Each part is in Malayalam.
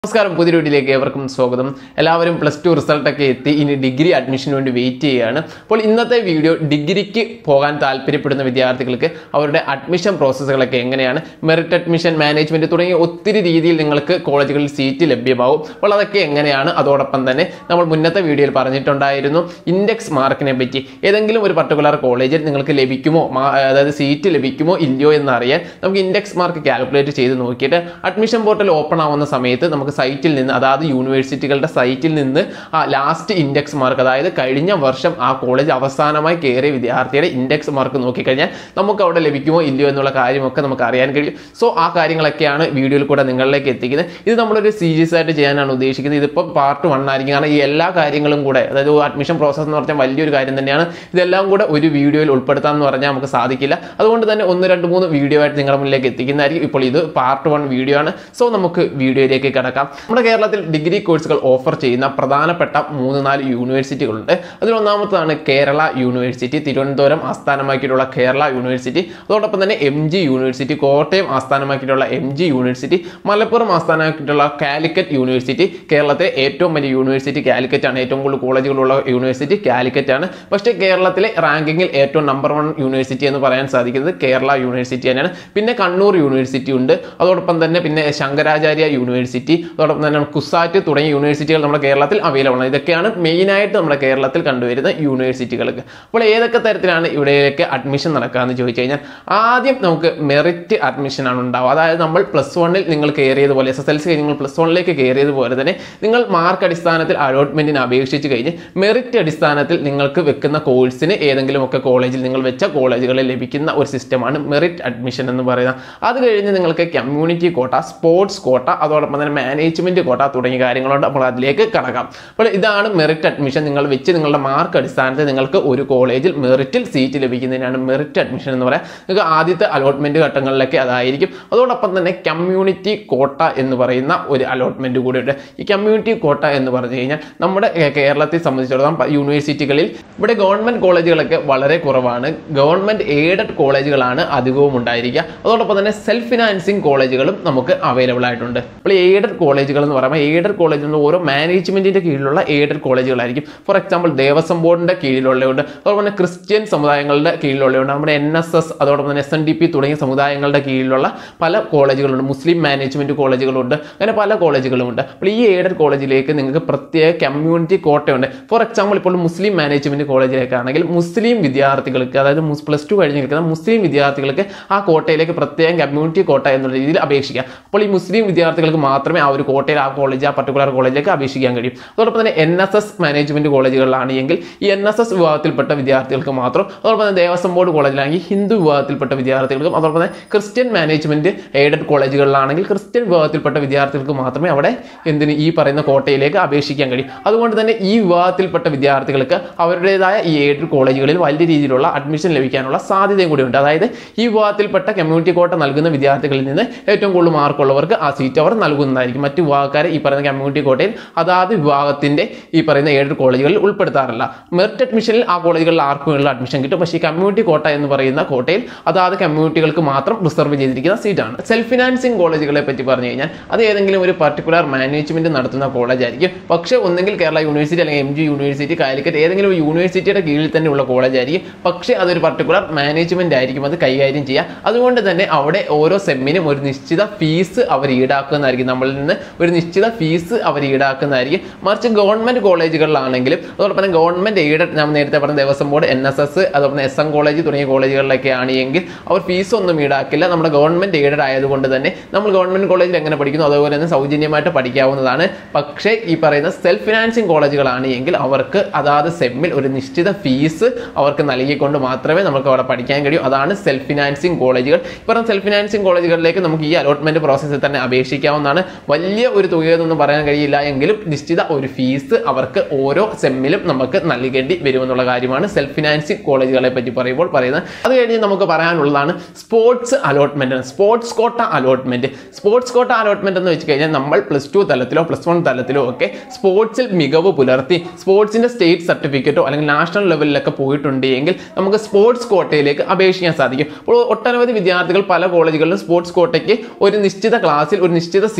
നമസ്കാരം പുതിയ വീഡിയോയിലേക്ക് ഏവർക്കും സ്വാഗതം എല്ലാവരും പ്ലസ് ടു റിസൾട്ടൊക്കെ എത്തി ഇനി ഡിഗ്രി അഡ്മിഷന് വേണ്ടി വെയിറ്റ് ചെയ്യുകയാണ് അപ്പോൾ ഇന്നത്തെ വീഡിയോ ഡിഗ്രിക്ക് പോകാൻ താല്പര്യപ്പെടുന്ന വിദ്യാർത്ഥികൾക്ക് അവരുടെ അഡ്മിഷൻ പ്രോസസ്സുകളൊക്കെ എങ്ങനെയാണ് മെറിറ്റ് അഡ്മിഷൻ മാനേജ്മെന്റ് തുടങ്ങിയ ഒത്തിരി രീതിയിൽ നിങ്ങൾക്ക് കോളേജുകളിൽ സീറ്റ് ലഭ്യമാവും അപ്പോൾ അതൊക്കെ എങ്ങനെയാണ് അതോടൊപ്പം തന്നെ നമ്മൾ മുന്നത്തെ വീഡിയോയിൽ പറഞ്ഞിട്ടുണ്ടായിരുന്നു ഇൻഡെക്സ് മാർക്കിനെ പറ്റി ഏതെങ്കിലും ഒരു പർട്ടിക്കുലർ കോളേജിൽ നിങ്ങൾക്ക് ലഭിക്കുമോ മാ- അതായത് സീറ്റ് ലഭിക്കുമോ ഇല്ലയോ എന്ന് അറിയാൻ നമുക്ക് ഇൻഡെക്സ് മാർക്ക് കാൽക്കുലേറ്റ് ചെയ്ത് നോക്കിയിട്ട് അഡ്മിഷൻ പോർട്ടൽ ഓപ്പൺ ആവുന്ന സമയത്ത് നമുക്ക് സൈറ്റിൽ നിന്ന് അതായത് യൂണിവേഴ്സിറ്റികളുടെ സൈറ്റിൽ നിന്ന് ആ ലാസ്റ്റ് ഇൻഡെക്സ് മാർക്ക് അതായത് കഴിഞ്ഞ വർഷം ആ കോളേജ് അവസാനമായി കയറിയ വിദ്യാർത്ഥിയുടെ ഇൻഡെക്സ് മാർക്ക് നോക്കിക്കഴിഞ്ഞാൽ നമുക്ക് അവിടെ ലഭിക്കുമോ ഇല്ലയോ എന്നുള്ള കാര്യമൊക്കെ നമുക്ക് അറിയാൻ കഴിയും സോ ആ കാര്യങ്ങളൊക്കെയാണ് വീഡിയോയിൽ കൂടെ നിങ്ങളിലേക്ക് എത്തിക്കുന്നത് ഇത് നമ്മളൊരു സീരിയസ് ആയിട്ട് ചെയ്യാനാണ് ഉദ്ദേശിക്കുന്നത് ഇതിപ്പോൾ പാർട്ട് വൺ ആയിരിക്കും കാരണം ഈ എല്ലാ കാര്യങ്ങളും കൂടെ അതായത് അഡ്മിഷൻ പ്രോസസ്സ് എന്ന് പറഞ്ഞാൽ വലിയൊരു കാര്യം തന്നെയാണ് ഇതെല്ലാം കൂടെ ഒരു വീഡിയോയിൽ ഉൾപ്പെടുത്താം എന്ന് പറഞ്ഞാൽ നമുക്ക് സാധിക്കില്ല അതുകൊണ്ട് തന്നെ ഒന്ന് രണ്ട് മൂന്ന് വീഡിയോ ആയിട്ട് നിങ്ങളുടെ മുന്നിലേക്ക് എത്തിക്കുന്നതായിരിക്കും ഇപ്പോൾ ഇത് പാർട്ട് വൺ വീഡിയോ ആണ് സോ നമുക്ക് വീഡിയോയിലേക്ക് കിടക്കാം നമ്മുടെ കേരളത്തിൽ ഡിഗ്രി കോഴ്സുകൾ ഓഫർ ചെയ്യുന്ന പ്രധാനപ്പെട്ട മൂന്ന് നാല് യൂണിവേഴ്സിറ്റികളുണ്ട് അതിൽ ഒന്നാമത്തതാണ് കേരള യൂണിവേഴ്സിറ്റി തിരുവനന്തപുരം ആസ്ഥാനമാക്കിയിട്ടുള്ള കേരള യൂണിവേഴ്സിറ്റി അതോടൊപ്പം തന്നെ എം ജി യൂണിവേഴ്സിറ്റി കോട്ടയം ആസ്ഥാനമാക്കിയിട്ടുള്ള എം ജി യൂണിവേഴ്സിറ്റി മലപ്പുറം ആസ്ഥാനമാക്കിയിട്ടുള്ള കാലിക്കറ്റ് യൂണിവേഴ്സിറ്റി കേരളത്തിലെ ഏറ്റവും വലിയ യൂണിവേഴ്സിറ്റി കാലിക്കറ്റ് ആണ് ഏറ്റവും കൂടുതൽ കോളേജുകളുള്ള യൂണിവേഴ്സിറ്റി കാലിക്കറ്റ് ആണ് പക്ഷേ കേരളത്തിലെ റാങ്കിങ്ങിൽ ഏറ്റവും നമ്പർ വൺ യൂണിവേഴ്സിറ്റി എന്ന് പറയാൻ സാധിക്കുന്നത് കേരള യൂണിവേഴ്സിറ്റി തന്നെയാണ് പിന്നെ കണ്ണൂർ യൂണിവേഴ്സിറ്റി ഉണ്ട് അതോടൊപ്പം തന്നെ പിന്നെ ശങ്കരാചാര്യ യൂണിവേഴ്സിറ്റി അതോടൊപ്പം തന്നെ കുസാറ്റ് തുടങ്ങിയ യൂണിവേഴ്സിറ്റികൾ നമ്മുടെ കേരളത്തിൽ അവൈലബിൾ ആണ് ഇതൊക്കെയാണ് മെയിനായിട്ട് നമ്മുടെ കേരളത്തിൽ കണ്ടുവരുന്ന യൂണിവേഴ്സിറ്റികൾക്ക് അപ്പോൾ ഏതൊക്കെ തരത്തിലാണ് ഇവിടേക്ക് അഡ്മിഷൻ നടക്കുകയെന്ന് ചോദിച്ചു കഴിഞ്ഞാൽ ആദ്യം നമുക്ക് മെറിറ്റ് അഡ്മിഷൻ ആണ് ഉണ്ടാവുക അതായത് നമ്മൾ പ്ലസ് വണ്ണിൽ നിങ്ങൾ കയറിയതുപോലെ എസ് എസ് എൽ സി കഴിഞ്ഞ് നിങ്ങൾ പ്ലസ് വണ്ണിലേക്ക് കയറിയതുപോലെ തന്നെ നിങ്ങൾ മാർക്ക് അടിസ്ഥാനത്തിൽ അലോട്ട്മെന്റിന് അപേക്ഷിച്ച് കഴിഞ്ഞ് മെറിറ്റ് അടിസ്ഥാനത്തിൽ നിങ്ങൾക്ക് വെക്കുന്ന കോഴ്സിന് ഏതെങ്കിലും ഒക്കെ കോളേജിൽ നിങ്ങൾ വെച്ച കോളേജുകളിൽ ലഭിക്കുന്ന ഒരു സിസ്റ്റമാണ് മെറിറ്റ് അഡ്മിഷൻ എന്ന് പറയുന്നത് അത് കഴിഞ്ഞ് നിങ്ങൾക്ക് കമ്മ്യൂണിറ്റി കോട്ട സ്പോർട്സ് കോട്ട അതോടൊപ്പം തന്നെ മാനേജ്മെന്റ് കോട്ട തുടങ്ങിയ കാര്യങ്ങളുണ്ട് അപ്പോൾ അതിലേക്ക് കടക്കാം അപ്പോൾ ഇതാണ് മെറിറ്റ് അഡ്മിഷൻ നിങ്ങൾ വെച്ച് നിങ്ങളുടെ മാർക്ക് അടിസ്ഥാനത്തിൽ നിങ്ങൾക്ക് ഒരു കോളേജിൽ മെറിറ്റിൽ സീറ്റ് ലഭിക്കുന്നതിനാണ് മെറിറ്റ് അഡ്മിഷൻ എന്ന് പറയാം നിങ്ങൾക്ക് ആദ്യത്തെ അലോട്ട്മെന്റ് ഘട്ടങ്ങളിലൊക്കെ അതായിരിക്കും അതോടൊപ്പം തന്നെ കമ്മ്യൂണിറ്റി കോട്ട എന്ന് പറയുന്ന ഒരു അലോട്ട്മെന്റ് കൂടിയുണ്ട് ഈ കമ്മ്യൂണിറ്റി കോട്ട എന്ന് പറഞ്ഞു കഴിഞ്ഞാൽ നമ്മുടെ കേ- കേരളത്തെ സംബന്ധിച്ചിടത്തോളം പ- യൂണിവേഴ്സിറ്റികളിൽ ഇവിടെ ഗവൺമെന്റ് കോളേജുകളൊക്കെ വളരെ കുറവാണ് ഗവൺമെന്റ് എയ്ഡഡ് കോളേജുകളാണ് അധികവും ഉണ്ടായിരിക്കുക അതോടൊപ്പം തന്നെ സെൽഫ് ഫിനാൻസിങ് കോളേജുകളും നമുക്ക് അവൈലബിൾ ആയിട്ടുണ്ട് അപ്പോൾ എയ്ഡഡ് കോളേജുകൾ എന്ന് പറയുമ്പോൾ എയ്ഡഡ് കോളേജ് എന്ന് ഓരോ മാനേജ്മെന്റിന്റെ കീഴിലുള്ള എയ്ഡഡ് കോളേജുകളായിരിക്കും ഫോർ എക്സാമ്പിൾ ദേവസ്വം ബോർഡിന്റെ കീഴിലുള്ളതുണ്ട് അതോടൊപ്പം തന്നെ ക്രിസ്ത്യൻ സമുദായങ്ങളുടെ കീഴിലുള്ളതുണ്ട് നമ്മുടെ എൻ എസ് എസ് അതോടൊപ്പം തന്നെ എസ് എൻ ഡി പി തുടങ്ങിയ സമുദായങ്ങളുടെ കീഴിലുള്ള പല കോളേജുകളുണ്ട് മുസ്ലിം മാനേജ്മെന്റ് കോളേജുകളുണ്ട് അങ്ങനെ പല കോളേജുകളുമുണ്ട് അപ്പോൾ ഈ എയ്ഡഡ് കോളേജിലേക്ക് നിങ്ങൾക്ക് പ്രത്യേക കമ്മ്യൂണിറ്റി കോട്ടയുണ്ട് ഫോർ എക്സാമ്പിൾ ഇപ്പോൾ മുസ്ലിം മാനേജ്മെന്റ് കോളേജിലേക്കാണെങ്കിൽ മുസ്ലിം വിദ്യാർത്ഥികൾക്ക് അതായത് പ്ലസ് ടു കഴിഞ്ഞ് നിൽക്കുന്ന മുസ്ലിം വിദ്യാർത്ഥികൾക്ക് ആ കോട്ടയിലേക്ക് പ്രത്യേകം കമ്മ്യൂണിറ്റി കോട്ട എന്നുള്ള രീതിയിൽ അപേക്ഷിക്കാം അപ്പോൾ ഈ മുസ്ലിം വിദ്യാർത്ഥികൾക്ക് മാത്രമേ ആ ഒരു കോട്ടയിൽ ആ കോളേജ് ആ പർട്ടിക്കുലർ കോളേജിലേക്ക് അപേക്ഷിക്കാൻ കഴിയും അതോടൊപ്പം തന്നെ എൻ എസ് എസ് മാനേജ്മെന്റ് കോളേജുകളിലാണ് എങ്കിൽ ഈ എൻ എസ് എസ് വിഭാഗത്തിൽപ്പെട്ട വിദ്യാർത്ഥികൾക്ക് മാത്രം അതോടൊപ്പം തന്നെ ദേവസ്വം ബോർഡ് കോളേജിലാണെങ്കിൽ ഹിന്ദു വിഭാഗത്തിൽപ്പെട്ട വിദ്യാർത്ഥികൾക്കും അതോടൊപ്പം തന്നെ ക്രിസ്ത്യൻ മാനേജ്മെന്റ് എയ്ഡഡ് കോളേജുകളിലാണെങ്കിൽ ക്രിസ്ത്യൻ വിഭാഗത്തിൽപ്പെട്ട വിദ്യാർത്ഥികൾക്ക് മാത്രമേ അവിടെ എന്തിന് ഈ പറയുന്ന കോട്ടയിലേക്ക് അപേക്ഷിക്കാൻ കഴിയും അതുകൊണ്ട് തന്നെ ഈ വിഭാഗത്തിൽപ്പെട്ട വിദ്യാർത്ഥികൾക്ക് അവരുടേതായ ഈ എയ്ഡഡ് കോളേജുകളിൽ വലിയ രീതിയിലുള്ള അഡ്മിഷൻ ലഭിക്കാനുള്ള സാധ്യതയും കൂടിയുണ്ട് അതായത് ഈ വിഭാഗത്തിൽപ്പെട്ട കമ്മ്യൂണിറ്റി കോട്ട നൽകുന്ന വിദ്യാർത്ഥികളിൽ നിന്ന് ഏറ്റവും കൂടുതൽ മാർക്കുള്ളവർക്ക് ആ സീറ്റ് അവർ നൽകുന്നതായിരിക്കും മറ്റു വിഭാഗക്കാരെ ഈ പറയുന്ന കമ്മ്യൂണിറ്റി കോട്ടയിൽ അതാത് വിഭാഗത്തിന്റെ ഈ പറയുന്ന എയ്ഡഡ് കോളേജുകളിൽ ഉൾപ്പെടുത്താറില്ല മെറിറ്റ് അഡ്മിഷനിൽ ആ കോളേജുകളിൽ ആർക്കും ഉള്ള അഡ്മിഷൻ കിട്ടും പക്ഷേ ഈ കമ്മ്യൂണിറ്റി കോട്ട എന്ന് പറയുന്ന കോട്ടയിൽ അതാത് കമ്മ്യൂണിറ്റികൾക്ക് മാത്രം റിസർവ് ചെയ്തിരിക്കുന്ന സീറ്റാണ് സെൽഫ് ഫിനാൻസിങ് കോളേജുകളെ പറ്റി പറഞ്ഞു കഴിഞ്ഞാൽ അത് ഏതെങ്കിലും ഒരു പർട്ടിക്കുലർ മാനേജ്മെന്റ് നടത്തുന്ന കോളേജ് ആയിരിക്കും പക്ഷേ ഒന്നെങ്കിൽ കേരള യൂണിവേഴ്സിറ്റി അല്ലെങ്കിൽ എം ജി യൂണിവേഴ്സിറ്റി കാലിക്കറ്റ് ഏതെങ്കിലും ഒരു യൂണിവേഴ്സിറ്റിയുടെ കീഴിൽ തന്നെ ഉള്ള കോളേജ് ആയിരിക്കും പക്ഷേ അതൊരു പർട്ടിക്കുലർ മാനേജ്മെന്റ് ആയിരിക്കും അത് കൈകാര്യം ചെയ്യുക അതുകൊണ്ട് തന്നെ അവിടെ ഓരോ സെമ്മിനും ഒരു നിശ്ചിത ഫീസ് അവർ ഈടാക്കുന്നതായിരിക്കും നമ്മളിൽ നിന്ന് ഒരു നിശ്ചിത ഫീസ് അവർ ഈടാക്കുന്നതായിരിക്കും മറിച്ച് ഗവൺമെന്റ് കോളേജുകളിലാണെങ്കിലും അതോടൊപ്പം തന്നെ ഗവൺമെന്റ് എയ്ഡഡ് ഞാൻ നേരത്തെ പറഞ്ഞ Devaswom board N S S അതോടൊപ്പം എസ് എം കോളേജ് തുടങ്ങിയ കോളേജുകളിലൊക്കെ ആണെങ്കിൽ അവർ ഫീസ് ഒന്നും ഈടാക്കില്ല നമ്മുടെ ഗവൺമെന്റ് എയ്ഡഡ് ആയതുകൊണ്ട് തന്നെ നമ്മൾ ഗവൺമെന്റ് കോളേജിൽ എങ്ങനെ പഠിക്കുന്നു അതുപോലെ തന്നെ സൗജന്യമായിട്ട് പഠിക്കാവുന്നതാണ് പക്ഷേ ഈ പറയുന്ന സെൽഫ് ഫിനാൻസിങ് കോളേജുകളാണ് എങ്കിൽ അവർക്ക് അതാത് സെമ്മിൽ ഒരു നിശ്ചിത ഫീസ് അവർക്ക് നൽകിക്കൊണ്ട് മാത്രമേ നമുക്ക് അവിടെ പഠിക്കാൻ കഴിയൂ അതാണ് സെൽഫ് ഫിനാൻസിങ് കോളേജുകൾ ഈ പറഞ്ഞ സെൽഫ് ഫിനാൻസിങ് കോളേജുകളിലേക്ക് നമുക്ക് ഈ അലോട്ട്മെന്റ് പ്രോസസ്സിൽ തന്നെ അപേക്ഷിക്കാവുന്നതാണ് വലിയ ഒരു തുകയൊന്നും പറയാൻ കഴിയില്ല എങ്കിലും നിശ്ചിത ഒരു ഫീസ് അവർക്ക് ഓരോ സെമ്മിലും നമുക്ക് നൽകേണ്ടി വരുമെന്നുള്ള കാര്യമാണ് സെൽഫ് ഫിനാൻസിങ് കോളേജുകളെ പറ്റി പറയുമ്പോൾ പറയുന്നത് അത് കഴിഞ്ഞ് നമുക്ക് പറയാനുള്ളതാണ് sports allotment sports quota allotment sports quota allotment എന്ന് വെച്ച് കഴിഞ്ഞാൽ നമ്മൾ പ്ലസ് ടു തലത്തിലോ പ്ലസ് വൺ തലത്തിലോ ഒക്കെ സ്പോർട്സിൽ മികവ് പുലർത്തി സ്പോർട്സിന്റെ സ്റ്റേറ്റ് സർട്ടിഫിക്കറ്റോ അല്ലെങ്കിൽ നാഷണൽ ലെവലിലൊക്കെ പോയിട്ടുണ്ട് എങ്കിൽ നമുക്ക് സ്പോർട്സ് കോട്ടയിലേക്ക് അപേക്ഷിക്കാൻ സാധിക്കും അപ്പോൾ ഒട്ടനവധി വിദ്യാർത്ഥികൾ പല കോളേജുകളിലും സ്പോർട്സ് കോട്ടയ്ക്ക് ഒരു നിശ്ചിത ക്ലാസ്സിൽ ഒരു നിശ്ചിത സീറ്റ്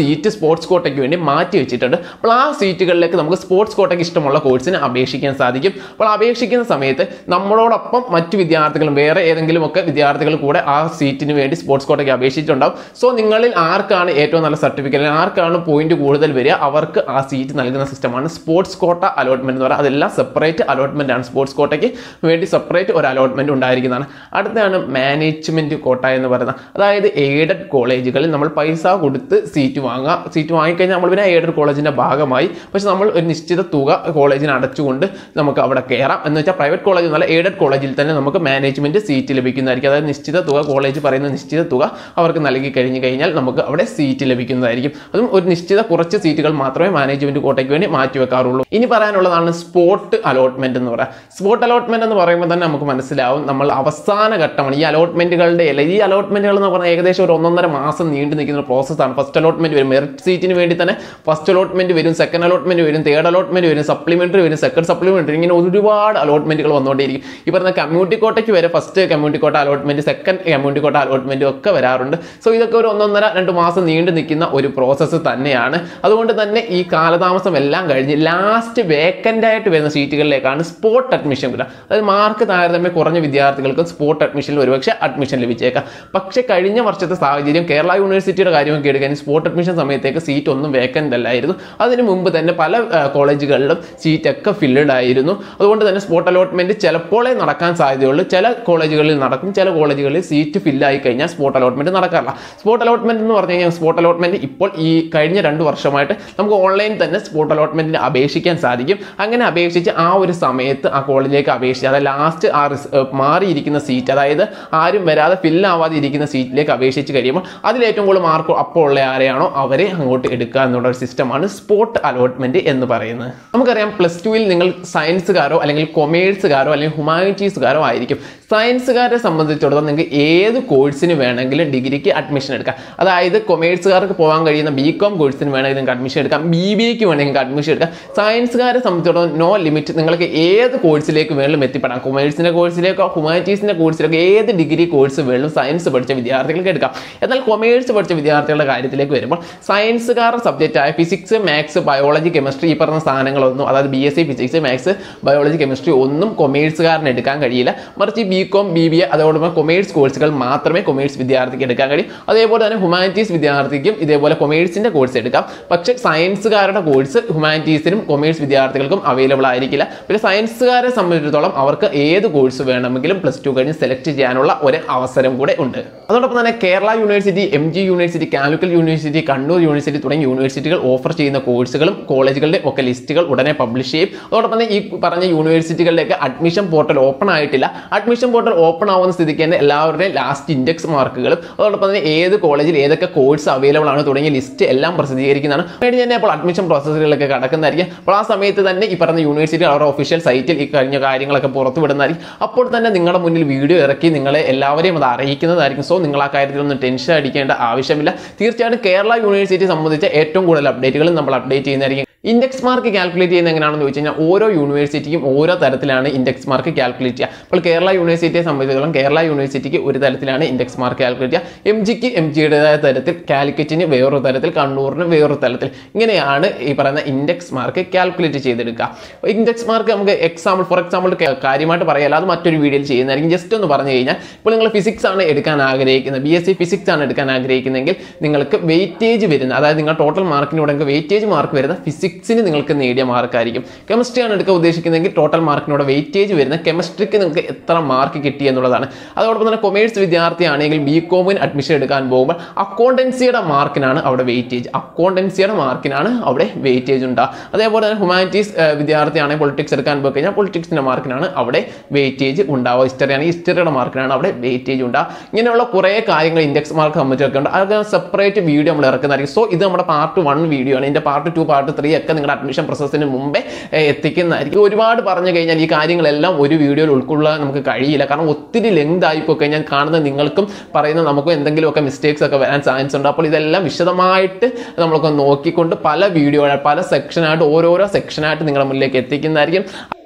സ്പോർട്സ് കോട്ടയ്ക്ക് വേണ്ടി മാറ്റി വെച്ചിട്ടുണ്ട് അപ്പോൾ ആ സീറ്റുകളിലേക്ക് നമുക്ക് സ്പോർട്സ് കോട്ടയ്ക്ക് ഇഷ്ടമുള്ള കോഴ്സിന് അപേക്ഷിക്കാൻ സാധിക്കും അപ്പോൾ അപേക്ഷിക്കുന്ന സമയത്ത് നമ്മളോടൊപ്പം മറ്റു വിദ്യാർത്ഥികളും വേറെ ഏതെങ്കിലും ഒക്കെ വിദ്യാർത്ഥികൾ കൂടെ ആ സീറ്റിന് വേണ്ടി സ്പോർട്സ് കോട്ടയ്ക്ക് അപേക്ഷിച്ചിട്ടുണ്ടാവും സോ നിങ്ങളിൽ ആർക്കാണ് ഏറ്റവും നല്ല സർട്ടിഫിക്കറ്റ് ആർക്കാണ് പോയിന്റ് കൂടുതൽ വരിക അവർക്ക് ആ സീറ്റ് നൽകുന്ന സിസ്റ്റമാണ് സ്പോർട്സ് കോട്ട അലോട്ട്മെന്റ് എന്ന് പറയുന്നത് അതെല്ലാം സെപ്പറേറ്റ് അലോട്ട്മെന്റ് ആണ് സ്പോർട്സ് കോട്ടയ്ക്ക് വേണ്ടി സെപ്പറേറ്റ് ഒരു അലോട്ട്മെന്റ് ഉണ്ടായിരിക്കുന്നതാണ് അടുത്താണ് മാനേജ്മെന്റ് കോട്ട എന്ന് പറയുന്നത് അതായത് എയ്ഡഡ് കോളേജുകളിൽ നമ്മൾ പൈസ കൊടുത്ത് സീറ്റ് വാങ്ങുക സീറ്റ് വാങ്ങിക്കഴിഞ്ഞാൽ നമ്മൾ പിന്നെ എയ്ഡഡ് കോളേജിന്റെ ഭാഗമായി പക്ഷെ നമ്മൾ ഒരു നിശ്ചിത തുക കോളേജിന് അടച്ചുകൊണ്ട് നമുക്ക് അവിടെ കയറാം എന്ന് വെച്ചാൽ പ്രൈവറ്റ് കോളേജ് എന്നല്ല എയ്ഡഡ് കോളേജിൽ തന്നെ നമുക്ക് മാനേജ്മെന്റ് സീറ്റ് ലഭിക്കുന്നതായിരിക്കും അതായത് നിശ്ചിത തുക കോളേജ് പറയുന്ന നിശ്ചിത തുക അവർക്ക് നൽകി കഴിഞ്ഞു കഴിഞ്ഞാൽ നമുക്ക് അവിടെ സീറ്റ് ലഭിക്കുന്നതായിരിക്കും അതും ഒരു നിശ്ചിത കുറച്ച് സീറ്റുകൾ മാത്രമേ മാനേജ്മെന്റ് കോട്ടയ്ക്ക് വേണ്ടി മാറ്റി വെക്കാറുള്ളൂ ഇനി പറയാനുള്ളതാണ് സ്പോട്ട് അലോട്ട്മെന്റ് എന്ന് പറയാം സ്പോട്ട് അലോട്ട്മെന്റ് എന്ന് പറയുമ്പോൾ തന്നെ നമുക്ക് മനസ്സിലാവും നമ്മൾ അവസാന ഘട്ടമാണ് ഈ അലോട്ട്മെന്റുകളുടെ അല്ല ഈ അലോട്ട്മെന്റുകൾ എന്ന് പറഞ്ഞാൽ ഏകദേശം ഒരു ഒന്നൊന്നര മാസം നീണ്ടു നിൽക്കുന്ന പ്രോസസ്സാണ് ഫസ്റ്റ് അലോട്ട്മെന്റ് വരും മെറിറ്റ് സീറ്റിന് വേണ്ടി തന്നെ ഫസ്റ്റ് അലോട്ട്മെന്റ് വരും സെക്കൻഡ് അലോട്ട്മെന്റ് വരും തേർഡ് അലോട്ട്മെന്റ് വരും സപ്ലിമെന്ററി വരും സെക്കൻഡ് സപ്ലിമെന്ററി ഇങ്ങനെ ഒരുപാട് അലോട്ട്മെന്റുകൾ വന്നുകൊണ്ടിരിക്കും ഈ പറഞ്ഞ കമ്മ്യൂണിറ്റി കോട്ടയ്ക്ക് വരെ first community quota allotment second community quota allotment ഒക്കെ വരാറുണ്ട് സോ ഇതൊക്കെ ഒരു ഒന്നൊന്നര രണ്ട് മാസം നീണ്ടു നിൽക്കുന്ന ഒരു പ്രോസസ്സ് തന്നെയാണ് അതുകൊണ്ട് തന്നെ ഈ കാലതാമസം എല്ലാം കഴിഞ്ഞ് ലാസ്റ്റ് വേക്കൻ്റ് ആയിട്ട് വരുന്ന സീറ്റുകളിലേക്കാണ് സ്പോട്ട് അഡ്മിഷൻ വരിക അതായത് മാർക്ക് താരതമ്യം കുറഞ്ഞ വിദ്യാർത്ഥികൾക്ക് സ്പോട്ട് അഡ്മിഷനിൽ ഒരുപക്ഷെ അഡ്മിഷൻ ലഭിച്ചേക്കാം പക്ഷേ കഴിഞ്ഞ വർഷത്തെ സാഹചര്യം കേരള യൂണിവേഴ്സിറ്റിയുടെ കാര്യമൊക്കെ എടുക്കാൻ സ്പോട്ട് അഡ്മിഷൻ സമയത്തേക്ക് സീറ്റ് ഒന്നും വേക്കൻ്റ് അല്ലായിരുന്നു അതിന് മുമ്പ് തന്നെ പല ആ, കോളേജുകളിലും സീറ്റൊക്കെ ഫില്ലഡ് ആയിരുന്നു അതുകൊണ്ട് തന്നെ സ്പോട്ട് അലോട്ട്മെന്റ് ചിലപ്പോഴേ നടക്കാൻ സാധ്യതയുള്ളൂ ചില കോളേജുകളിൽ നടക്കും ചില കോളേജുകളിൽ സീറ്റ് ഫില്ലായി കഴിഞ്ഞാൽ സ്പോട്ട് അലോട്ട്മെന്റ് നടക്കാറില്ല സ്പോട്ട് അലോട്ട്മെന്റ് എന്ന് പറഞ്ഞു കഴിഞ്ഞാൽ സ്പോട്ട് അലോട്ട്മെന്റ് ഇപ്പോൾ ഈ കഴിഞ്ഞ രണ്ട് വർഷമായിട്ട് നമുക്ക് ഓൺലൈൻ തന്നെ സ്പോട്ട് അലോട്ട്മെന്റിന് അപേക്ഷിക്കാൻ സാധിക്കും അങ്ങനെ അപേക്ഷിച്ച് ആ ഒരു സമയത്ത് ആ കോളേജിലേക്ക് അപേക്ഷിച്ച് അതായത് ലാസ്റ്റ് ആ റിസ് ഏർ മാറിയിരിക്കുന്ന സീറ്റ് അതായത് ആരും വരാതെ ഫില്ലാവാതെ ഇരിക്കുന്ന സീറ്റിലേക്ക് അപേക്ഷിച്ച് കഴിയുമ്പോൾ അതിൽ ഏറ്റവും കൂടുതൽ മാർക്ക് അപ്പോൾ ഉള്ള ആരെയാണോ അവരെ അങ്ങോട്ട് എടുക്കുക എന്നുള്ള ഒരു സിസ്റ്റമാണ് സ്പോട്ട് അലോട്ട്മെന്റ് എന്ന് പറയുന്നത് നമുക്കറിയാം പ്ലസ് ടുവിൽ നിങ്ങൾ സയൻസുകാരോ അല്ലെങ്കിൽ കൊമേഴ്സുകാരോ അല്ലെങ്കിൽ ഹ്യൂമാനിറ്റീസുകാരോ ആയിരിക്കും സയൻസുകാരെ സംബന്ധിച്ചിടത്തോളം നിങ്ങൾക്ക് ഏത് കോഴ്സിന് വേണമെങ്കിലും ഡിഗ്രിക്ക് അഡ്മിഷൻ എടുക്കാം അതായത് കൊമേഴ്സുകാർക്ക് പോകാൻ കഴിയുന്ന ബി കോം കോഴ്സിന് വേണമെങ്കിൽ നിങ്ങൾക്ക് അഡ്മിഷൻ എടുക്കാം ബി ബി എക്ക് വേണമെങ്കിൽ നിങ്ങൾക്ക് അഡ്മിഷൻ എടുക്കാം സയൻസുകാരെ സംബന്ധിച്ചിടത്തോളം നോ ലിമിറ്റ് നിങ്ങൾക്ക് ഏത് കോഴ്സിലേക്ക് വേണമെങ്കിലും എത്തിപ്പെടാം കൊമേഴ്സിൻ്റെ കോഴ്സിലേക്കോ ഹ്യൂമാനിറ്റീസിൻ്റെ കോഴ്സിലേക്കോ ഏത് ഡിഗ്രി കോഴ്സ് വേണമെങ്കിലും സയൻസ് പഠിച്ച വിദ്യാർത്ഥികൾക്ക് എടുക്കാം എന്നാൽ കൊമേഴ്സ് പഠിച്ച വിദ്യാർത്ഥികളുടെ കാര്യത്തിലേക്ക് വരുമ്പോൾ സയൻസുകാരുടെ സബ്ജക്റ്റായ ഫിസിക്സ് മാത്സ് ബയോളജി കെമിസ്ട്രി ഈ പറഞ്ഞ സാധനങ്ങളൊന്നും അതായത് B S C physics maths biology chemistry ഒന്നും കൊമേഴ്സുകാരന് എടുക്കാൻ കഴിയില്ല മറിച്ച് B com B B A അതോടൊപ്പം കൊമേഴ്സ് കോഴ്സുകൾ മാത്രമേ കൊമേഴ്സ് വിദ്യാർത്ഥിക്ക് എടുക്കാൻ കഴിയും അതേപോലെ തന്നെ ഹ്യൂമാനിറ്റീസ് വിദ്യാർത്ഥിക്കും ഇതേപോലെ കൊമേഴ്സിൻ്റെ കോഴ്സ് എടുക്കാം പക്ഷേ സയൻസുകാരുടെ കോഴ്സ് ഹ്യൂമാനിറ്റീസിനും കൊമേഴ്സ് വിദ്യാർത്ഥികൾക്കും അവൈലബിൾ ആയിരിക്കില്ല പിന്നെ സയൻസുകാരെ സംബന്ധിച്ചിടത്തോളം അവർക്ക് ഏത് കോഴ്സ് വേണമെങ്കിലും പ്ലസ് ടു കഴിഞ്ഞ് സെലക്ട് ചെയ്യാനുള്ള ഒരു അവസരം കൂടെ ഉണ്ട് അതോടൊപ്പം തന്നെ Kerala university M G university Calicut university Kannur university തുടങ്ങിയ യൂണിവേഴ്സിറ്റികൾ ഓഫർ ചെയ്യുന്ന കോഴ്സുകളും കോളേജുകളുടെ ഒക്കെ ലിസ്റ്റുകൾ ഉടനെ പബ്ലിഷ് ചെയ്യും അതോടൊപ്പം തന്നെ ഈ പറഞ്ഞ യൂണിവേഴ്സിറ്റികളിലേക്ക് അഡ്മിഷൻ പോർട്ടൽ ഓപ്പൺ ആയിട്ടില്ല അഡ്മിഷൻ പോർട്ടൽ ഓപ്പൺ ആവുന്ന സ്ഥിതിക്ക് തന്നെ എല്ലാവരുടെയും ലാസ്റ്റ് ഇൻഡെക്സ് മാർക്കുകളും അതോടൊപ്പം തന്നെ ഏത് കോളേജിൽ ഏതൊക്കെ കോഴ്സ് അവൈലബിൾ ആണ് തുടങ്ങിയ ലിസ്റ്റ് എല്ലാം പ്രസിദ്ധീകരിക്കുന്നതാണ് വേണ്ടി തന്നെ അപ്പോൾ അഡ്മിഷൻ പ്രോസസ്സുകളിലൊക്കെ കടക്കുന്നതായിരിക്കും അപ്പോൾ ആ സമയത്ത് തന്നെ ഈ പറഞ്ഞ യൂണിവേഴ്സിറ്റി അവരുടെ ഒഫീഷ്യൽ സൈറ്റിൽ ഈ കഴിഞ്ഞ കാര്യങ്ങളൊക്കെ പുറത്തു വിടുന്നതായിരിക്കും അപ്പോൾ തന്നെ നിങ്ങളുടെ മുന്നിൽ വീഡിയോ ഇറക്കി നിങ്ങളെ എല്ലാവരെയും അത് അറിയിക്കുന്നതായിരിക്കും സോ നിങ്ങൾ ആ കാര്യത്തിലൊന്നും ടെൻഷൻ അടിക്കേണ്ട ആവശ്യമില്ല തീർച്ചയായിട്ടും കേരള യൂണിവേഴ്സിറ്റി സംബന്ധിച്ച ഏറ്റവും കൂടുതൽ അപ്ഡേറ്റുകളും നമ്മൾ അപ്ഡേറ്റ് ചെയ്യുന്നതായിരിക്കും ഇൻഡെക്സ് മാർക്ക് കാൽക്കുലേറ്റ് ചെയ്യുന്നത് എങ്ങനെയാണെന്ന് ചോദിച്ചു കഴിഞ്ഞാൽ ഓരോ യൂണിവേഴ്സിറ്റിക്കും ഓരോ തരത്തിലാണ് ഇൻഡെക്സ് മാർക്ക് കാൽക്കുലേറ്റ് ചെയ്യുക അപ്പോൾ കേരള യൂണിവേഴ്സിറ്റിയെ സംബന്ധിച്ചിടത്തോളം കേരള യൂണിവേഴ്സിറ്റിക്ക് ഒരു തരത്തിലാണ് ഇൻഡെക്സ് മാർക്ക് കാൽക്കുലേറ്റ് ചെയ്യുക എം ജിക്ക് എം ജിയുടേതായ തരത്തിൽ കാലിക്കറ്റിന് വേറൊരു തരത്തിൽ കണ്ണൂറിന് വേറൊരു തരത്തിൽ ഇങ്ങനെയാണ് ഈ പറയുന്ന ഇൻഡെക്സ് മാർക്ക് കാൽക്കുലേറ്റ് ചെയ്തെടുക്കുക ഇൻഡെക്സ് മാർക്ക് നമുക്ക് എക്സാമ്പിൾ ഫോർ എക്സാമ്പിൾ കാര്യമായിട്ട് പറയാല്ല അത് മറ്റൊരു വീഡിയോയിൽ ചെയ്യുന്നതായിരിക്കും ജസ്റ്റ് ഒന്ന് പറഞ്ഞു കഴിഞ്ഞാൽ ഇപ്പോൾ നിങ്ങൾ ഫിസിക്സ് ആണ് എടുക്കാൻ ആഗ്രഹിക്കുന്നത് ബി എസ് സി ഫിസിക്സ് ആണ് എടുക്കാൻ ആഗ്രഹിക്കുന്നതെങ്കിൽ നിങ്ങൾക്ക് വെയിറ്റേജ് വരുന്ന അതായത് നിങ്ങൾ ടോട്ടൽ മാർക്കിനോട് വെയിറ്റേജ് മാർക്ക് വരുന്ന ഫിസിക്സിന് നിങ്ങൾക്ക് നേടിയ മാർക്കായിരിക്കും കെമിസ്ട്രി ആണ് എടുക്കാൻ ഉദ്ദേശിക്കുന്നതെങ്കിൽ ടോട്ടൽ മാർക്കിനോട് വെയിറ്റേജ് വരുന്ന കെമിസ്ട്രിക്ക് നിങ്ങൾക്ക് എത്ര മാർക്ക് കിട്ടി എന്നുള്ളതാണ് അതോടൊപ്പം തന്നെ കൊമേഴ്സ് വിദ്യാർത്ഥിയാണെങ്കിൽ ബി കോമിന് അഡ്മിഷൻ എടുക്കാൻ പോകുമ്പോൾ അക്കൗണ്ടൻസിയുടെ മാർക്കിനാണ് അവിടെ വെയിറ്റേജ് അക്കൗണ്ടൻസിയുടെ മാർക്കിനാണ് അവിടെ വെയിറ്റേജ് ഉണ്ടാകുക അതേപോലെ തന്നെ ഹ്യൂമാനിറ്റീസ് വിദ്യാർത്ഥിയാണെങ്കിൽ പൊളിറ്റിക്സ് എടുക്കാൻ പോയി കഴിഞ്ഞാൽ പൊളിറ്റിക്സിൻ്റെ മാർക്കിനാണ് അവിടെ വെയിറ്റേജ് ഉണ്ടാവുക ഹിസ്റ്ററി ആണെങ്കിൽ ഹിസ്റ്ററിയുടെ മാർക്കിനാണ് അവിടെ വെയിറ്റേജ് ഉണ്ടാവുക ഇങ്ങനെയുള്ള കുറേ കാര്യങ്ങൾ ഇൻഡെക്സ് മാർക്ക് സംബന്ധിച്ചൊക്കെ ഉണ്ട് അതൊക്കെ സെപ്പറേറ്റ് വീഡിയോ നമ്മൾ ഇറക്കുന്നതായിരിക്കും സോ ഇത് നമ്മുടെ പാർട്ട് വൺ വീഡിയോ ആണ് ഇതിൻ്റെ പാർട്ട് ടു പാർട്ട് ത്രീ ഒക്കെ നിങ്ങളുടെ അഡ്മിഷൻ പ്രോസസ്സിന് മുമ്പേ ഏഹ്, എത്തിക്കുന്നതായിരിക്കും ഒരുപാട് പറഞ്ഞു കഴിഞ്ഞാൽ ഈ കാര്യങ്ങളെല്ലാം ഒരു വീഡിയോയിൽ ഉൾക്കൊള്ളാൻ നമുക്ക് കഴിയില്ല കാരണം ഒത്തിരി ലെങ്ത് ആയിപ്പോയി കഴിഞ്ഞാൽ കാണുന്ന നിങ്ങൾക്കും പറയുന്ന നമുക്കും എന്തെങ്കിലുമൊക്കെ മിസ്റ്റേക്സ് ഒക്കെ വരാൻ ചാൻസ് ഉണ്ട് അപ്പോൾ ഇതെല്ലാം വിശദമായിട്ട് നമ്മളൊക്കെ നോക്കിക്കൊണ്ട് പല വീഡിയോ പല സെക്ഷനായിട്ട് ഓരോരോ സെക്ഷനായിട്ട് നിങ്ങളുടെ മുന്നിലേക്ക് എത്തിക്കുന്നതായിരിക്കും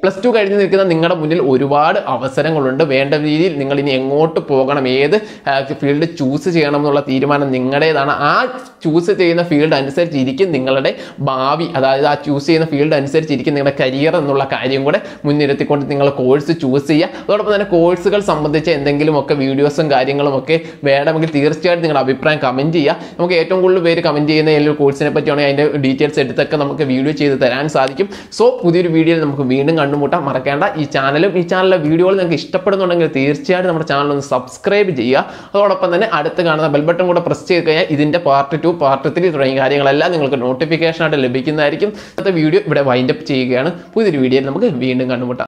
പ്ലസ് ടു കഴിഞ്ഞ് നിൽക്കുന്ന നിങ്ങളുടെ മുന്നിൽ ഒരുപാട് അവസരങ്ങളുണ്ട് വേണ്ട രീതിയിൽ നിങ്ങൾ ഇനി എങ്ങോട്ട് പോകണം ഏത് ഫീൽഡ് ചൂസ് ചെയ്യണം എന്നുള്ള തീരുമാനം നിങ്ങളുടേതാണ് ആ ചൂസ് ചെയ്യുന്ന ഫീൽഡ് അനുസരിച്ചിരിക്കും നിങ്ങളുടെ ഭാവി അതായത് ആ ചൂസ് ചെയ്യുന്ന ഫീൽഡ് അനുസരിച്ചിരിക്കും നിങ്ങളുടെ കരിയർ എന്നുള്ള കാര്യം കൂടെ മുൻനിർത്തിക്കൊണ്ട് നിങ്ങൾ കോഴ്സ് ചൂസ് ചെയ്യുക അതോടൊപ്പം തന്നെ കോഴ്സുകൾ സംബന്ധിച്ച എന്തെങ്കിലുമൊക്കെ വീഡിയോസും കാര്യങ്ങളും ഒക്കെ വേണമെങ്കിൽ തീർച്ചയായിട്ടും നിങ്ങളുടെ അഭിപ്രായം കമൻറ്റ് ചെയ്യുക നമുക്ക് ഏറ്റവും കൂടുതൽ പേര് കമൻറ്റ് ചെയ്യുന്ന ഏതൊരു കോഴ്സിനെ പറ്റിയാണെങ്കിൽ അതിൻ്റെ ഡീറ്റെയിൽസ് എടുത്തൊക്കെ നമുക്ക് വീഡിയോ ചെയ്ത് തരാൻ സാധിക്കും സോ പുതിയൊരു വീഡിയോയിൽ നമുക്ക് വീണ്ടും കണ്ടുമുട്ടാം മറക്കേണ്ട ഈ ചാനലും ഈ ചാനലിലെ വീഡിയോകൾ നിങ്ങൾക്ക് ഇഷ്ടപ്പെടുന്നുണ്ടെങ്കിൽ തീർച്ചയായിട്ടും നമ്മുടെ ചാനൽ ഒന്ന് സബ്സ്ക്രൈബ് ചെയ്യുക അതോടൊപ്പം തന്നെ അടുത്ത് കാണുന്ന ബെൽ ബട്ടൺ കൂടെ പ്രസ് ചെയ്ത് കഴിഞ്ഞാൽ ഇതിൻ്റെ പാർട്ട് ടു പാർട്ട് ത്രീ തുടങ്ങിയ കാര്യങ്ങളെല്ലാം നിങ്ങൾക്ക് നോട്ടിഫിക്കേഷൻ ആയിട്ട് ലഭിക്കുന്നതായിരിക്കും അടുത്ത വീഡിയോ ഇവിടെ വൈൻഡപ്പ് ചെയ്യുകയാണ് പുതിയൊരു വീഡിയോയിൽ നമുക്ക് വീണ്ടും കണ്ടുമുട്ടാം